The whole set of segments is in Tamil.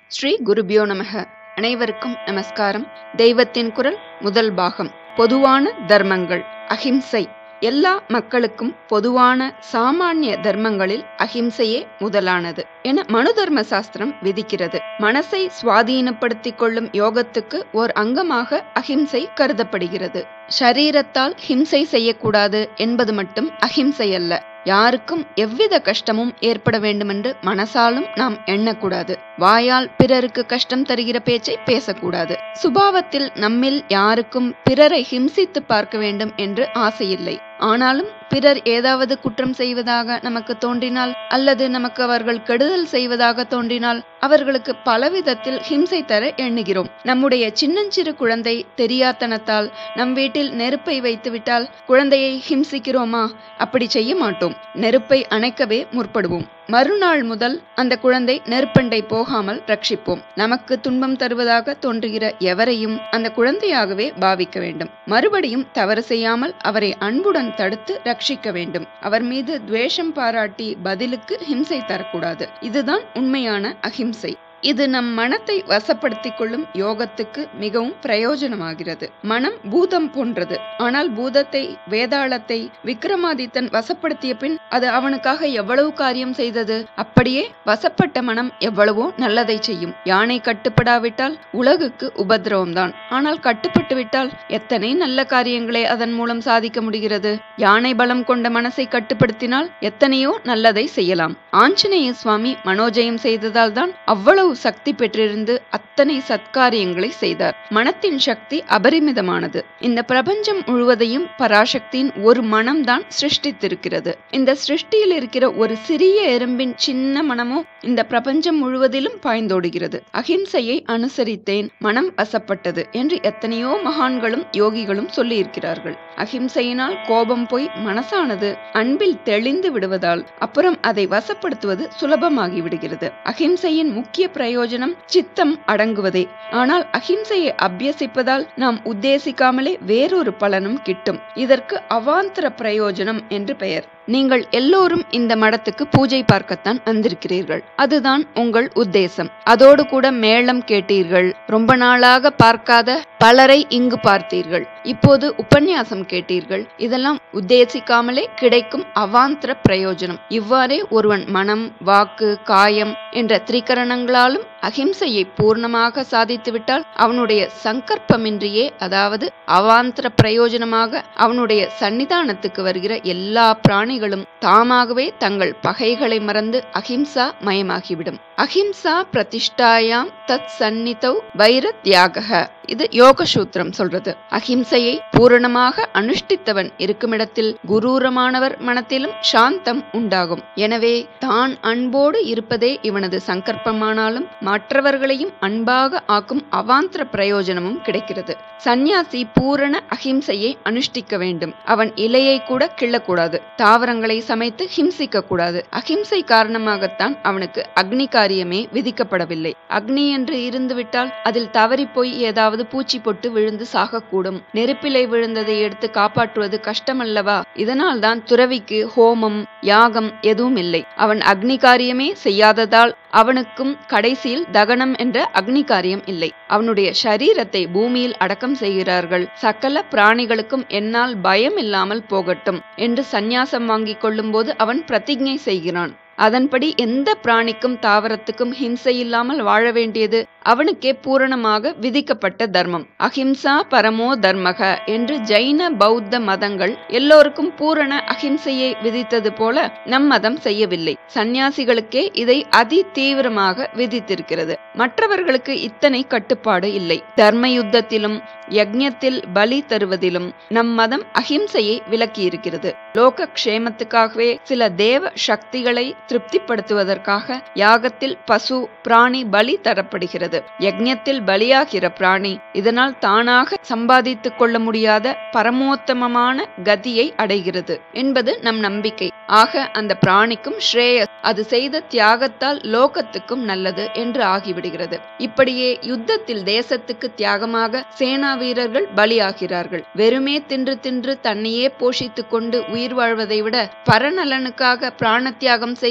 ஸ்ரீ குருபியோ நமக அனைவருக்கும் நமஸ்காரம் தெய்வத்தின் குரல் முதல் பாகம் பொதுவான தர்மங்கள் அஹிம்சை எல்லா மக்களுக்கும் பொதுவான சாமானிய தர்மங்களில் அஹிம்சையே முதலானது என மனு தர்ம சாஸ்திரம் விதிக்கிறது மனசை சுவாதீனப்படுத்திக் கொள்ளும் யோகத்துக்கு ஓர் அங்கமாக அஹிம்சை கருதப்படுகிறது ஷரீரத்தால் ஹிம்சை செய்யக்கூடாது என்பது மட்டும் அஹிம்சை அல்ல யாருக்கும் எவ்வித கஷ்டமும் ஏற்பட வேண்டுமென்று மனசாலும் நாம் எண்ணக்கூடாது வாயால் பிறருக்கு கஷ்டம் தருகிற பேச்சை பேசக்கூடாது சுபாவத்தில் நம்மில் யாருக்கும் பிறரை ஹிம்சித்து பார்க்க வேண்டும் என்று ஆசையில்லை ஆனாலும் பிறர் ஏதாவது குற்றம் செய்வதாக நமக்கு தோன்றினால் அல்லது நமக்கு அவர்கள் கெடுதல் செய்வதாக தோன்றினால் அவர்களுக்கு பலவிதத்தில் ஹிம்சை தர எண்ணுகிறோம் நம்முடைய சின்னஞ்சிறு குழந்தை தெரியாத்தனத்தால் நம் வீட்டில் நெருப்பை வைத்துவிட்டால் குழந்தையை ஹிம்சிக்கிறோமா அப்படி செய்ய மாட்டோம் நெருப்பை அணைக்கவே முற்படுவோம் மறுநாள் முதல் அந்த குழந்தை நெருப்பண்டை போகாமல் ரட்சிப்போம் நமக்கு துன்பம் தருவதாக தோன்றுகிற எவரையும் அந்த குழந்தையாகவே பாவிக்க வேண்டும் மறுபடியும் தவறு செய்யாமல் அவரை அன்புடன் தடுத்து ரட்சிக்க வேண்டும் அவர் மீது துவேஷம் பாராட்டி பதிலுக்கு ஹிம்சை தரக்கூடாது இதுதான் உண்மையான அஹிம்சை இது நம் மனத்தை வசப்படுத்திக் கொள்ளும் யோகத்துக்கு மிகவும் பிரயோஜனமாகிறது மனம் பூதம் போன்றது ஆனால் பூதத்தை வேதாளத்தை விக்ரமாதித்தன் வசப்படுத்திய பின் அது அவனுக்காக எவ்வளவு காரியம் செய்தது அப்படியே வசப்பட்ட மனம் எவ்வளவோ நல்லதை செய்யும் யானை கட்டுப்படாவிட்டால் உலகுக்கு உபதிரவம்தான் ஆனால் கட்டுப்பட்டு விட்டால் எத்தனை நல்ல காரியங்களை அதன் மூலம் சாதிக்க முடிகிறது யானை பலம் கொண்ட மனசை கட்டுப்படுத்தினால் எத்தனையோ நல்லதை செய்யலாம் ஆஞ்சநேய சுவாமி மனோஜயம் செய்ததால் தான் அவ்வளவு அவ்வளவு சக்தி பெற்றிருந்து அத்தனை சத்காரியங்களை செய்தார் மனத்தின் சக்தி அபரிமிதமானது இந்த பிரபஞ்சம் முழுவதையும் பராசக்தியின் ஒரு மனம்தான் சிருஷ்டித்திருக்கிறது இந்த சிருஷ்டியில் இருக்கிற ஒரு சிறிய எறும்பின் சின்ன மனமோ இந்த பிரபஞ்சம் முழுவதிலும் பாய்ந்தோடுகிறது அஹிம்சையை அனுசரித்தேன் மனம் வசப்பட்டது என்று எத்தனையோ மகான்களும் யோகிகளும் சொல்லியிருக்கிறார்கள் அஹிம்சையினால் கோபம் போய் மனசானது அன்பில் தெளிந்து விடுவதால் அப்புறம் அதை வசப்படுத்துவது சுலபமாகி விடுகிறது அஹிம்சையின் முக்கிய பிரயோஜனம் சித்தம் அடங்குவதே ஆனால் அஹிம்சையை அபியசிப்பதால் நாம் உத்தேசிக்காமலே வேறொரு பலனும் கிட்டும் இதற்கு அவாந்தர பிரயோஜனம் என்று பெயர் நீங்கள் எல்லோரும் இந்த மடத்துக்கு பூஜை பார்க்கத்தான் வந்திருக்கிறீர்கள் அதுதான் உங்கள் உத்தேசம் அதோடு கூட மேளம் கேட்டீர்கள் ரொம்ப நாளாக பார்க்காத பலரை இங்கு பார்த்தீர்கள் இப்போது உபன்யாசம் கேட்டீர்கள் இதெல்லாம் உத்தேசிக்காமலே கிடைக்கும் அவாந்தர பிரயோஜனம் இவ்வாறே ஒருவன் மனம் வாக்கு காயம் என்ற திரிகரணங்களாலும் அஹிம்சையை பூர்ணமாக சாதித்துவிட்டால் அவனுடைய சங்கற்பமின்றியே அதாவது அவாந்தர பிரயோஜனமாக அவனுடைய சன்னிதானத்துக்கு வருகிற எல்லா பிராணிகளும் தாமாகவே தங்கள் பகைகளை மறந்து அஹிம்சா மயமாகிவிடும் அஹிம்சா பிரதிஷ்டாயாம் தத் சந்நிதௌ வைர தியாக இது யோக சூத்திரம் சொல்றது அஹிம்சையை பூரணமாக அனுஷ்டித்தவன் இருக்குமிடத்தில் குரூரமானவர் மனத்திலும் சாந்தம் உண்டாகும் எனவே தான் அன்போடு இருப்பதே இவனது சங்கற்பமானாலும் மற்றவர்களையும் அன்பாக ஆக்கும் அவாந்தர பிரயோஜனமும் கிடைக்கிறது சந்நியாசி பூரண அஹிம்சையை அனுஷ்டிக்க வேண்டும் அவன் இலையை கூட கிள்ளக்கூடாது தாவரங்களை சமைத்து ஹிம்சிக்க கூடாது அஹிம்சை காரணமாகத்தான் அவனுக்கு அக்னி காரியமே விதிக்கப்படவில்லை அக்னி என்று இருந்துவிட்டால் அதில் தவறி போய் ஏதாவது பூச்சி பொட்டு விழுந்து சாகக்கூடும் நெருப்பிலை விழுந்ததை எடுத்து காப்பாற்றுவது கஷ்டமல்லவா இதனால் தான் துறவிக்கு ஹோமம் யாகம் எதுவும் இல்லை அவன் அக்னி காரியமே செய்யாததால் அவனுக்கும் கடைசியில் தகனம் என்ற அக்னி காரியம் இல்லை அவனுடைய சரீரத்தை பூமியில் அடக்கம் செய்கிறார்கள் சகல பிராணிகளுக்கும் என்னால் பயம் இல்லாமல் போகட்டும் என்று சந்நியாசம் வாங்கிக் கொள்ளும்போது அவன் பிரதிஜை செய்கிறான் அதன்படி எந்த பிராணிக்கும் தாவரத்துக்கும் ஹிம்சை இல்லாமல் வாழ வேண்டியது அவனுக்கே பூரணமாக விதிக்கப்பட்ட தர்மம் அஹிம்சா பரமோ தர்மக என்று ஜைன பௌத்த மதங்கள் எல்லோருக்கும் பூரண அஹிம்சையை விதித்தது போல நம் மதம் செய்யவில்லை சந்நியாசிகளுக்கே இதை அதி தீவிரமாக விதித்திருக்கிறது மற்றவர்களுக்கு இத்தனை கட்டுப்பாடு இல்லை தர்ம யுத்தத்திலும் யக்ஞத்தில் பலி தருவதிலும் நம் மதம் அஹிம்சையை விலக்கியிருக்கிறது லோக க்ஷேமத்துக்காகவே சில தேவ சக்திகளை திருப்திப்படுத்துவதற்காக யாகத்தில் பசு பிராணி பலி தரப்படுகிறது யக்ஞத்தில் பலியாகிற பிராணி இதனால் தானாக சம்பாதித்துக் கொள்ள முடியாத பரமோத்தமமான கதியை அடைகிறது என்பது நம் நம்பிக்கை ஆக அந்த பிராணிக்கும் ஸ்ரேயஸ் அது செய்த தியாகத்தால் லோகத்துக்கும் நல்லது என்று ஆகிவிடுகிறது இப்படியே யுத்தத்தில் தேசத்துக்கு தியாகமாக சேனா வீரர்கள் பலியாகிறார்கள் வெறுமே தின்று தின்று தன்னையே போஷித்துக் கொண்டு உயிர் வாழ்வதை விட பரநலனுக்காக பிராண தியாகம் செய்வது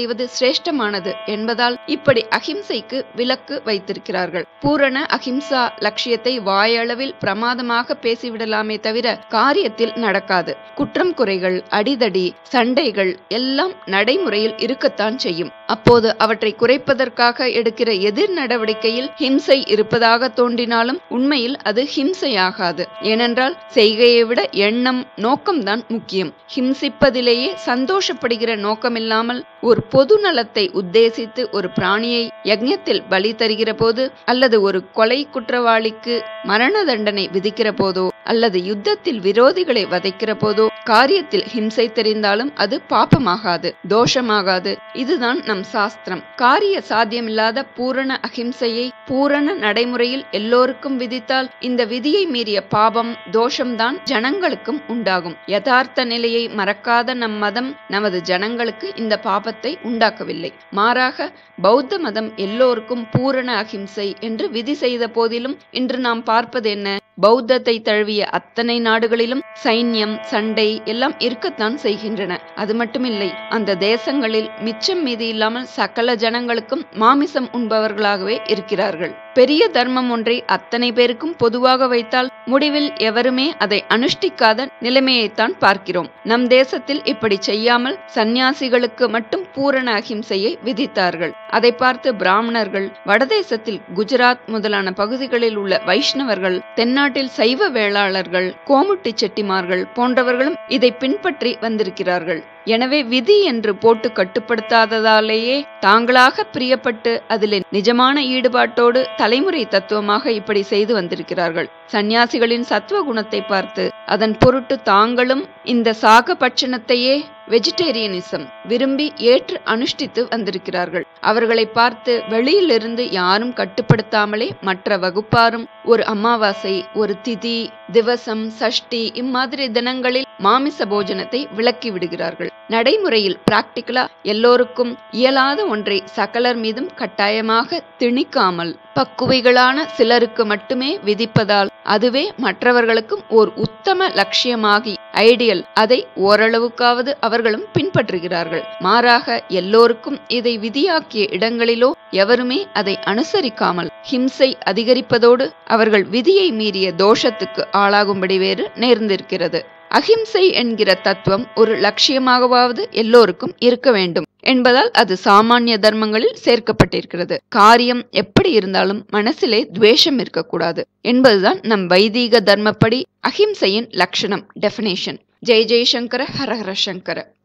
செய்வது சிரேஷ்டமானது என்பதால் இப்படி அகிம்சைக்கு விலக்கு வைத்திருக்கிறார்கள் பூரண அகிம்சா லட்சியத்தை வாயளவில் பிரமாதமாக பேசிவிடலாமே தவிர காரியத்தில் நடக்காது குற்றம் குறைகள் அடிதடி சண்டைகள் எல்லாம் நடைமுறையில் இருக்கத்தான் செய்யும் அப்போது அவற்றை குறைப்பதற்காக எடுக்கிற எதிர் நடவடிக்கையில் ஹிம்சை இருப்பதாக தோன்றினாலும் உண்மையில் அது ஹிம்சையாகாது ஏனென்றால் செய்கையை விட எண்ணம் நோக்கம்தான் முக்கியம் ஹிம்சிப்பதிலேயே சந்தோஷப்படுகிற நோக்கமில்லாமல் ஒரு பொது நலத்தை உத்தேசித்து ஒரு பிராணியை யஜ்ஞத்தில் பலி தருகிற போது அல்லது ஒரு கொலை குற்றவாளிக்கு மரண தண்டனை விதிக்கிற போதோ அல்லது யுத்தத்தில் விரோதிகளை வதைக்கிற போதோ காரியத்தில் ஹிம்சை தெரிந்தாலும் அது பாப்பமாகாது தோஷமாகாது இதுதான் நம் சாஸ்திரம் காரிய சாத்தியமில்லாத பூரண அகிம்சையை பூரண நடைமுறையில் எல்லோருக்கும் விதித்தால் இந்த விதியை மீறிய பாபம் தோஷம்தான் ஜனங்களுக்கும் உண்டாகும் யதார்த்த நிலையை மறக்காத நம் மதம் நமது ஜனங்களுக்கு இந்த பாபத்தை உண்டாக்கவில்லை மாறாக பௌத்த மதம் எல்லோருக்கும் பூரண அகிம்சை என்று விதி செய்த போதிலும் இன்று நாம் பார்ப்பது என்ன பௌத்தத்தை தழுவிய அத்தனை நாடுகளிலும் சைன்யம் சண்டை எல்லாம் இருக்கத்தான் செய்கின்றன அது மட்டுமில்லை அந்த தேசங்களில் மிச்சம் மீதி இல்லாமல் சகல ஜனங்களுக்கும் மாமிசம் உண்பவர்களாகவே இருக்கிறார்கள் பெரிய தர்மம் ஒன்றை அத்தனை பேருக்கும் பொதுவாக வைத்தால் முடிவில் எவருமே அதை அனுஷ்டிக்காத நிலைமையைத்தான் பார்க்கிறோம் நம் தேசத்தில் இப்படி செய்யாமல் சந்நியாசிகளுக்கு மட்டும் பூரண அகிம்சையை விதித்தார்கள் அதை பார்த்து பிராமணர்கள் வடதேசத்தில் குஜராத் முதலான பகுதிகளில் உள்ள வைஷ்ணவர்கள் தென்னாட்டில் சைவ வேளாளர்கள் கோமுட்டி செட்டிமார்கள் போன்றவர்களும் இதை பின்பற்றி வந்திருக்கிறார்கள் எனவே விதி என்று போட்டு கட்டுப்படுத்தாததாலேயே தாங்களாக பிரியப்பட்டு அதில் நிஜமான ஈடுபாட்டோடு தலைமுறை தத்துவமாக இப்படி செய்து வந்திருக்கிறார்கள் சந்நியாசிகளின் சத்துவ குணத்தை பார்த்து அதன் பொருட்டு தாங்களும் இந்த சாக பட்சணத்தையே வெஜிடேரியனிசம் விரும்பி ஏற்று அனுஷ்டித்து வந்திருக்கிறார்கள் அவர்களை பார்த்து வெளியிலிருந்து யாரும் கட்டுப்படுத்தாமலே மற்ற வகுப்பாரும் ஒரு அமாவாசை ஒரு திதி திவசம் சஷ்டி இம்மாதிரி தினங்களில் மாமிச போஜனத்தை விலக்கி விடுகிறார்கள் நடைமுறையில் பிராக்டிக்கலா எல்லோருக்கும் இயலாத ஒன்றை சகலர் மீதும் கட்டாயமாக திணிக்காமல் பக்குவைகளான சிலருக்கு மட்டுமே விதிப்பதால் அதுவே மற்றவர்களுக்கும் ஓர் உத்தம லட்சியமாகி ஐடியல் அதை ஓரளவுக்காவது அவர்களும் பின்பற்றுகிறார்கள் மாறாக எல்லோருக்கும் இதை விதியாக்கிய இடங்களிலோ எவருமே அதை அனுசரிக்காமல் ஹிம்சை அதிகரிப்பதோடு அவர்கள் விதியை மீறிய தோஷத்துக்கு ஆளாகும்படி வேறு நேர்ந்திருக்கிறது அஹிம்சை என்கிற தத்துவம் ஒரு லட்சியமாகவாவது எல்லோருக்கும் இருக்க வேண்டும் என்பதால் அது சாமானிய தர்மங்களில் சேர்க்கப்பட்டிருக்கிறது காரியம் எப்படி இருந்தாலும் மனசிலே துவேஷம் இருக்கக்கூடாது என்பதுதான் நம் வைதீக தர்மப்படி அஹிம்சையின் லட்சணம் டெபினேஷன் ஜெய் ஜெய்சங்கர ஹரஹர சங்கர